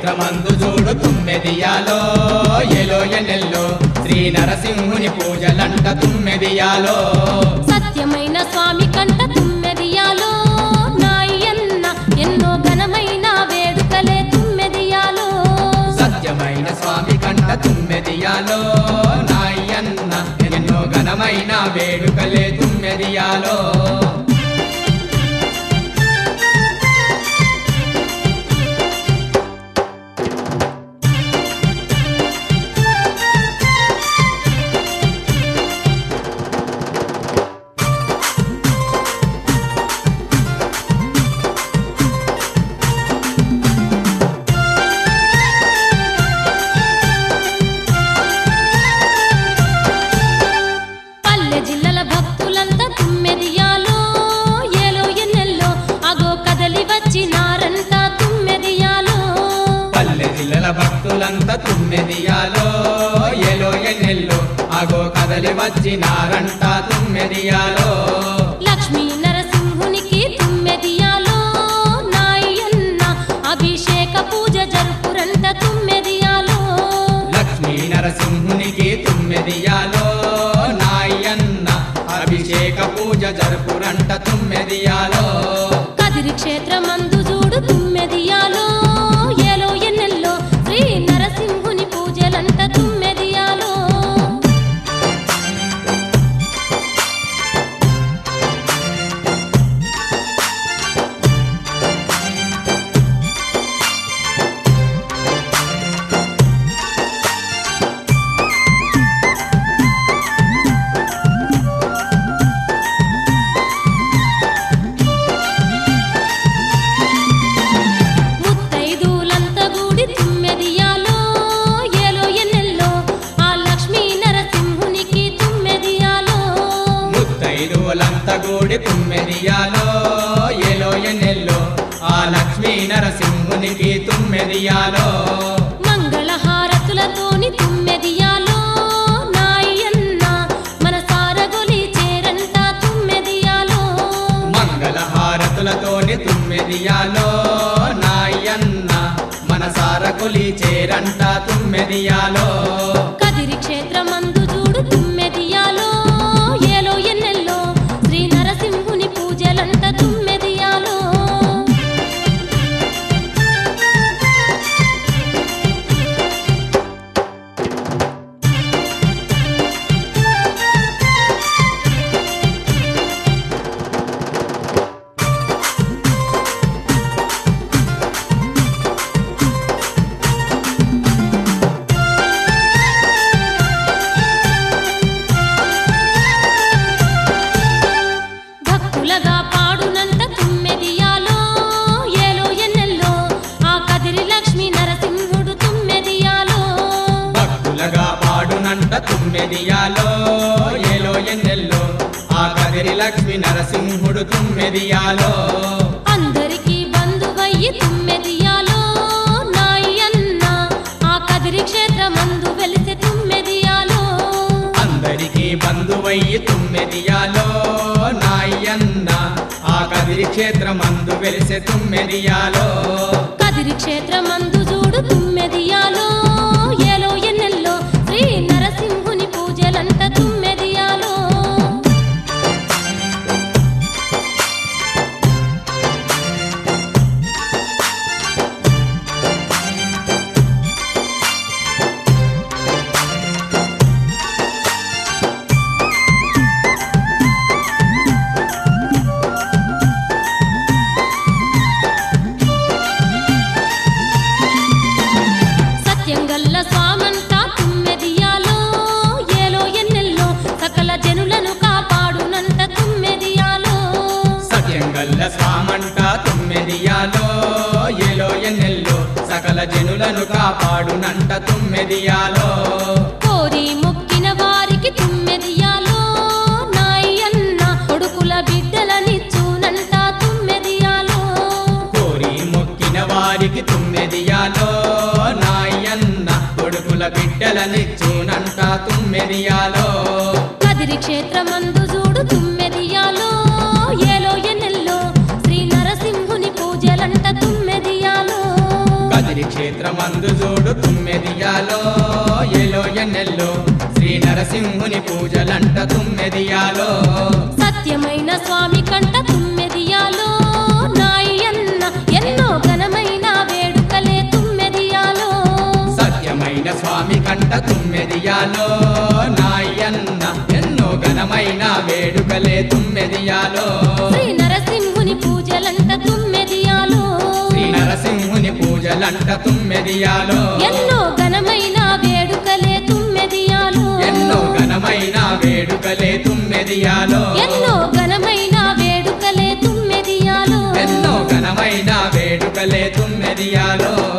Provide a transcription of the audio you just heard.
క్షేత్రమందు చూడు తుమ్మెదియాలో ఎలో ఎన్నెల్లో శ్రీ నరసింహుని పూజలంట తుమ్మెదియాలో సత్యమైన స్వామి కంట తుమ్మెదియాలో నాయన్న ఎన్నో ఘనమైన వేడుకలే తుమ్మెదియాలో సత్యమైన స్వామి కంట తుమ్మెదియాలో నాయన్న ఎన్నో ఘనమైన వేడుకలే తుమ్మెదియాలో పల్లె జిల్లల భక్తులంతా తుమ్మెదియాలో ఏలో ఎన్నెల్లో అగో కదలి వచ్చినారంట తుమ్మెదియాలో పల్లె జిల్లల భక్తులంతా తుమ్మెదియాలో ఎలో ఎన్నెల్లో అగో కదలి వచ్చినారంట తుమ్మెదియాలో లక్ష్మీ నరసింహునికి తుమ్మెదియాలో నాయన్న అభిషేక పూజ జరుపురంట తుమ్మెదియాలో లక్ష్మీ నరసింహునికి తుమ్మెదియాలో నాయన్న అభిషేక పూజ జరుపురంట తుమ్మెదియాలో కదిరి క్షేత్రమందు చూడు తుమ్మెదియాలో ఏలో ఎన్నెల్లో శ్రీ నరసింహుని పూజలంట తుమ్మెదియాలో ముత్తైదులంతా గూడి తుమ్మెదియాలో ఏలో ఎన్నెల్లో ఆ లక్ష్మీ నరసింహునికి తుమ్మెదియాలో ముత్తైదువులంతా గూడి తుమ్మెదియాలో ఎలో ఎన్నెల్లో ఆ లక్ష్మీ నరసింహునికి తుమ్మెదియాలో మంగళహారతులతోని తుమ్మెదియాలో నాయన్న మన సారగొలి చేరంట తుమ్మెదియాలో మంగళహారతులతోని తుమ్మెదియాలో నాయన్న మనసార కొలి చేరంట తుమ్మెదియాలో కదిరి క్షేత్రమందు చూడు తుమ్మెదియాలో ఏలో ఎన్నెల్లో శ్రీ నరసింహుని పూజలంట తుమ్మెదియాలో భక్తులగా పాడునంట తుమ్మెదియాలో ఏలో ఎన్నెల్లో ఆ కదిరి లక్ష్మీ నరసింహుడు తుమ్మెదియాలో భక్తులగా పాడునంట తుమ్మెదియాలో ఏలో ఎన్నెల్లో ఆ కదిరి లక్ష్మి నరసింహుడు తుమ్మెదియాలో అందరికీ బంధువయ్యి తుమ్మెదియాలో నాయన్న ఆ కదిరి క్షేత్రమందు వెలిసె తుమ్మెదియాలో అందరికీ బంధువయ్యి తుమ్మెదియాలో నాయన్న ఆ కదిరి క్షేత్రమందు వెలిసె తుమ్మెదియాలో కదిరి క్షేత్రమందు చూడు తుమ్మెదియాలో ఏలో ఎన్నెల్లో శ్రీ నరసింహుని పూజలంట తుమ్మెదియాలో సత్యంగల్ల స్వామంతా తుమ్మెదియాలో ఏలో ఎన్నెల్లో సకల జనులను కాపాడునంట తుమ్మెదియాలో సత్యంగల్ల స్వామంట తుమ్మెదియాలో ఏలో ఎన్నెల్లో సకల జనులను కాపాడునంట తుమ్మెదియాలో కోరి మొక్కిన వారికి తుమ్మెదియాలో నాయన్న కొడుకుల బిడ్డలనిచ్చునంట తుమ్మెదియాలో కోరి మొక్కిన వారికి తుమ్మెదియాలో నాయన్న కొడుకుల బిడ్డలనిచ్చునంట తుమ్మెదియాలో కదిరి క్షేత్రమందు చూడు తుమ్మెదియాలో ఏలో ఎన్నెల్లో శ్రీ నరసింహుని పూజలంట తుమ్మెదియాలో కదిరి క్షేత్ర క్షేత్రమందు చూడు తుమ్మెదియాలో ఎలో ఎన్నెల్లో శ్రీ నరసింహుని పూజలంట తుమ్మెదియాలో సత్యమైన స్వామి కంట తుమ్మెదియాలో నాయన్న ఎన్నో ఘనమైన వేడుకలే తుమ్మెదియాలో సత్యమైన స్వామి కంట తుమ్మెదియాలో నాయన్న ఎన్నో ఘనమైన వేడుకలే తుమ్మెదియాలో శ్రీ నరసింహుని పూజలంట తుమ్మెదియాలో శ్రీ నరసింహుని పూజలంట తుమ్మెదియాలో ఎన్నో ఘనమైన వేడుకలే తుమ్మెదియాలో ఎన్నో ఘనమైన వేడుకలే తుమ్మెదియాలో ఎన్నో ఘనమైన వేడుకలే తుమ్మెదియాలో ఎన్నో ఘనమైన వేడుకలే తుమ్మెదియాలో